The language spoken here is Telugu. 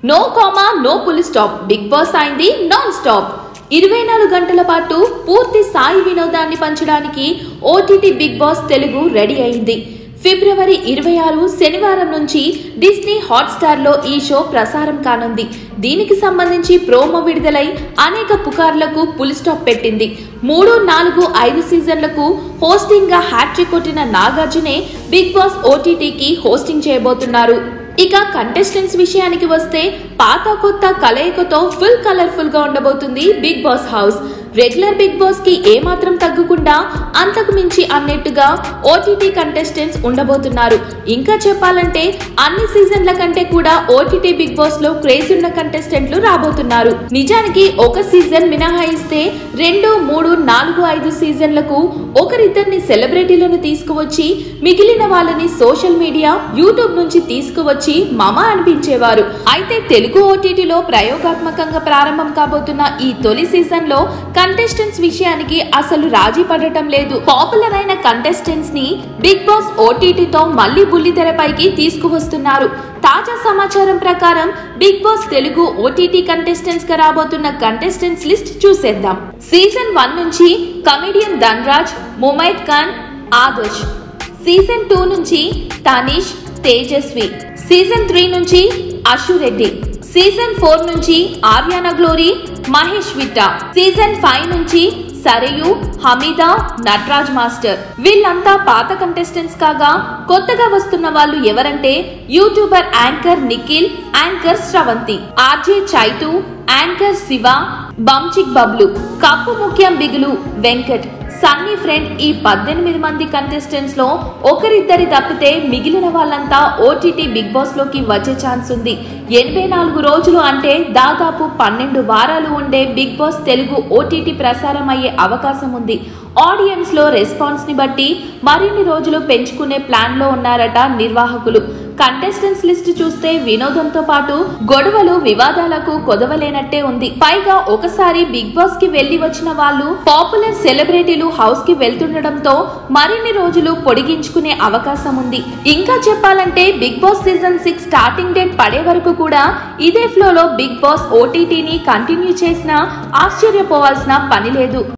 no comma no full stop big boss అయింది నాన్ స్టాప్ ఇరవై నాలుగు గంటల పాటు పూర్తి స్థాయి వినోదాన్ని పంచడానికి OTT big boss Telugu ready అయింది ఫిబ్రవరి ఇరవై ఆరు శనివారం నుంచి డిస్నీ హాట్స్టార్లో ఈ షో ప్రసారం కానుంది దీనికి సంబంధించి ప్రోమో విడుదలై అనేక పుకార్లకు పులి స్టాప్ పెట్టింది మూడు నాలుగు ఐదు సీజన్లకు హోస్టింగ్ గా హ్యాట్రిక్ కొట్టిన నాగార్జునే బిగ్ బాస్ ఓటీటీకి హోస్టింగ్ చేయబోతున్నారు ఇక కంటెస్టెంట్స్ విషయానికి వస్తే పాత కొత్త కలయికతో ఫుల్ కలర్ఫుల్ గా ఉండబోతుంది big boss house regular big boss కి ఏమాత్రం తగ్గకుండా అంతకు మించి అన్నట్టుగా ఓటీటీ కంటెస్టెంట్స్ ఉండబోతున్నారు ఇంకా చెప్పాలంటే అన్ని సీజన్ల కంటే కూడా ఓటీటీ బిగ్ బాస్ లో క్రేజ్ ఉన్న కంటెస్టెంట్లు రాబోతున్నారు నిజానికి ఒక సీజన్ మినహాయిస్తే రెండు మూడు నాలుగు ఐదు సీజన్లకు ఒకరిద్దరిని సెలబ్రిటీలను తీసుకువచ్చి మిగిలిన వాళ్ళని సోషల్ మీడియా యూట్యూబ్ నుంచి తీసుకువచ్చి మమ అనిపించేవారు అయితే తెలుగు ఓటీటీలో ప్రయోగాత్మకంగా ప్రారంభం కాబోతున్న ఈ తొలి సీజన్ లో కంటెస్టెంట్స్ విషయానికి అసలు రాజీ పడటం లేదు పాపులర్ అయిన కంటెస్టెంట్స్ ని బిగ్ బాస్ ఓటీటీతో మళ్ళీ బుల్లితెరపైకి తీసుకువస్తున్నారు తాజా సమాచారం ప్రకారం big boss Telugu OTT contestants గా రాబోతున్న కంటెస్టెంట్స్ లిస్ట్ చూసేద్దాం సీజన్ వన్ నుంచి comedian Dhanraj Mumaith Khan Adarsh season two నుంచి తనీష్ తేజస్వి సీజన్ త్రీ నుంచి అశు రెడ్డి సీజన్ ఫోర్ నుంచి ఆర్యానా గ్లోరీ మహేష్ విట్టా సీజన్ ఫైవ్ నుంచి సరయు హమీదా నట్రాజ్ మాస్టర్ వీళ్ళంతా పాత కంటెస్టెంట్స్ కాగా కొత్తగా వస్తున్న వాళ్ళు ఎవరంటే YouTuber anchor Nikhil anchor Sravanthi RJ Chaitu anchor Shiva Bunchik Bablu కప్పు ముఖ్యం బిగులు వెంకట్ సన్నీ ఫ్రెండ్ ఈ పద్దెనిమిది మంది కంటెస్టెంట్స్ లో ఒకరిద్దరి తప్పితే మిగిలిన వాళ్ళంతా ఓటీటీ బిగ్ బాస్ లోకి వచ్చే ఛాన్స్ ఉంది ఎనభై నాలుగు రోజులు అంటే దాదాపు పన్నెండు వారాలు ఉండే బిగ్ బాస్ తెలుగు ఓటీటీ ప్రసారం అయ్యే అవకాశం ఉంది ఆడియన్స్ లో రెస్పాన్స్ ని బట్టి మరిన్ని రోజులు పెంచుకునే ప్లాన్ లో ఉన్నారట నిర్వాహకులు కంటెస్టెంట్స్ లిస్ట్ చూస్తే వినోదంతో పాటు గొడవలు వివాదాలకు కొదవలేనట్టే ఉంది పైగా ఒకసారి బిగ్ బాస్ కి వెళ్లి వచ్చిన వాళ్ళు పాపులర్ సెలబ్రిటీలు హౌస్ కి వెళ్తుండడంతో మరిన్ని రోజులు పొడిగించుకునే అవకాశం ఉంది ఇంకా చెప్పాలంటే big boss season six starting date పడే వరకు కూడా ఇదే ఫ్లోలో బిగ్ బాస్ ఓటీటీని కంటిన్యూ చేసినా ఆశ్చర్యపోవాల్సిన పని లేదు